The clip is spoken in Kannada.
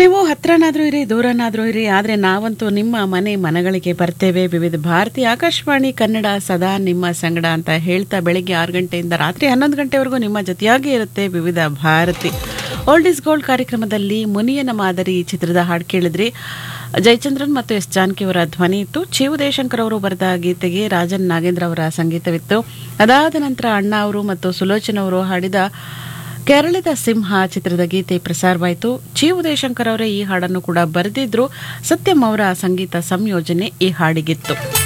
ನೀವು ಹತ್ರನಾದ್ರೂ ಇರಿ ದೂರನಾದ್ರೂ ಇರಿ ಆದರೆ ನಾವಂತೂ ನಿಮ್ಮ ಮನೆ ಮನಗಳಿಗೆ ಬರ್ತೇವೆ ವಿವಿಧ ಭಾರತಿ ಆಕಾಶವಾಣಿ ಕನ್ನಡ ಸದಾ ನಿಮ್ಮ ಸಂಗಡ ಅಂತ ಹೇಳ್ತಾ ಬೆಳಿಗ್ಗೆ ಆರು ಗಂಟೆಯಿಂದ ರಾತ್ರಿ ಹನ್ನೊಂದು ಗಂಟೆವರೆಗೂ ನಿಮ್ಮ ಜೊತೆಯಾಗಿ ಇರುತ್ತೆ ವಿವಿಧ ಭಾರತಿ ಓಲ್ಡ್ ಇಸ್ ಗೋಲ್ಡ್ ಕಾರ್ಯಕ್ರಮದಲ್ಲಿ ಮುನಿಯನ ಮಾದರಿ ಚಿತ್ರದ ಹಾಡು ಕೇಳಿದ್ರಿ ಜಯಚಂದ್ರನ್ ಮತ್ತು ಎಸ್ ಜಾನಕಿ ಅವರ ಧ್ವನಿ ಇತ್ತು ಚಿ ಉದಯಶಂಕರ್ ಅವರು ಬರೆದ ಗೀತೆಗೆ ರಾಜನ್ ನಾಗೇಂದ್ರ ಅವರ ಸಂಗೀತವಿತ್ತು ಅದಾದ ನಂತರ ಅಣ್ಣ ಅವರು ಮತ್ತು ಸುಲೋಚನ ಅವರು ಹಾಡಿದ ಕೆರಳದ ಸಿಂಹ ಚಿತ್ರದ ಗೀತೆ ಪ್ರಸಾರವಾಯಿತು ಚಿ ಉದಯಶಂಕರ್ ಅವರೇ ಈ ಹಾಡನ್ನು ಕೂಡ ಬರೆದಿದ್ರು ಸತ್ಯಂ ಅವರ ಸಂಗೀತ ಸಂಯೋಜನೆ ಈ ಹಾಡಿಗಿತ್ತು